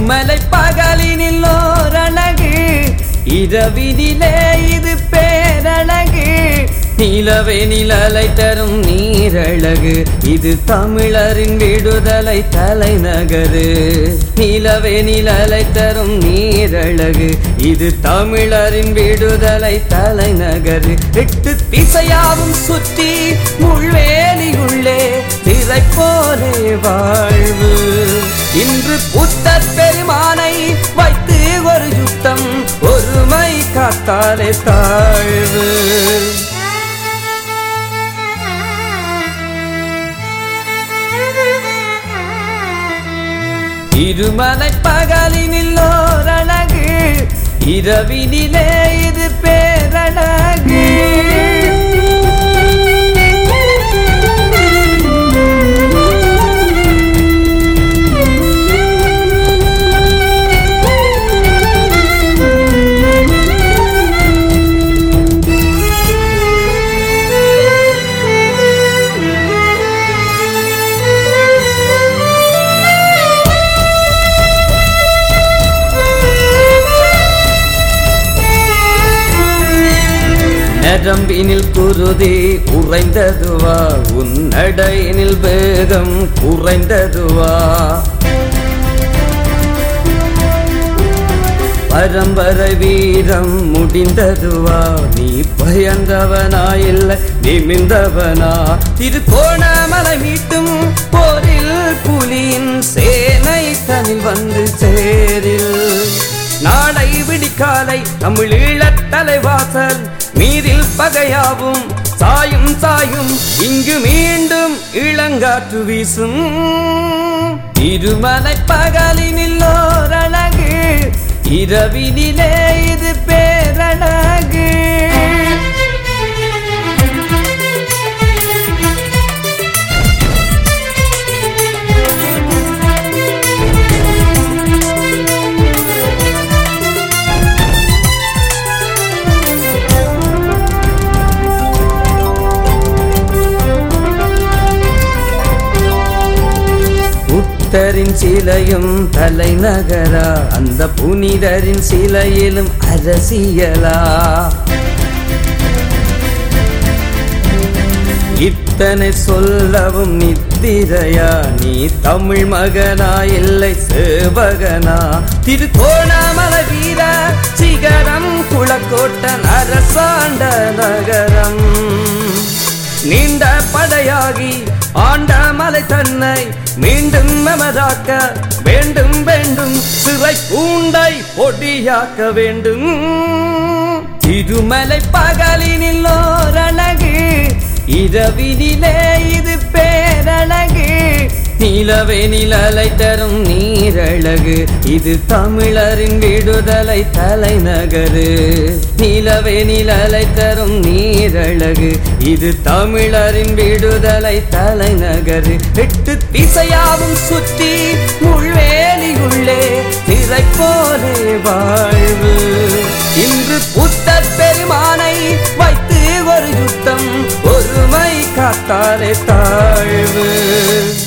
இருமலை பகலினில் ஓரழகு இரவினிலே இது பேரழகு நிலவே நிழலை தரும் நீரழகு இது தமிழரின் விடுதலை தலைநகரு நிலவே நிழலை தரும் நீரழகு இது தமிழரின் விடுதலை தலைநகரு எட்டு திசையாவும் சுற்றி முள்வேலியுள்ளே திரை போலே வாழ்வு இன்று புத்தர் பெருமானை வைத்து ஒரு யுத்தம் ஒருமை காத்தாலே தாழ்வு இருமலை பகலினில் ஓரழகு இரவினிலே இது பேரழகு நரம்பினில் குருதி உறைந்ததுவா உன் நடையினில் வேகம் குறைந்ததுவா பரம்பரை வீரம் முடிந்ததுவா நீ பயந்தவனா இல்லை நிமிந்தவனா இது கோணமலை மீட்டும் போரில் புலியின் சேனை தனில் வந்து சேரில் நாளை விடிக்காலை தமிழ் ஈழத் தலைவாசல் மீதில் பகையாவும் சாயும் சாயும் இங்கு மீண்டும் இளங்காற்று வீசும் இருமலை பகலினில் ஓரழகு இரவினிலே இது பேரழகு புத்தரின் சிலையும் தலைநகரா அந்த புனிதரின் சிலையிலும் அரசியலா இத்தனை சொல்லவும் நித்திரையா நீ தமிழ் மகனா இல்லை சேவகனா திருக்கோணாமலை வீர சிகரம் குளக்கோட்டன் அரசாண்ட நகரம் நீண்ட படையாகி ஆண்ட மலை தன்னை மீண்டும் நமதாக்க வேண்டும் வேண்டும் சிறை பூண்டை பொடியாக்க வேண்டும் திருமலை பகலினில் ஓரழகு இரவினிலே இது பேரழகு நிலவே நிழலை தரும் நீரழகு இது தமிழரின் விடுதலை தலைநகரு நிலவே நிழலை தரும் நீரழகு இது தமிழரின் விடுதலை தலைநகரு எட்டு திசையாவும் சுற்றி முள்வேலியுள்ளே திரை போலே வாழ்வு இன்று புத்தர் பெருமானை வைத்து ஒரு யுத்தம் ஒருமை காத்தாலே தாழ்வு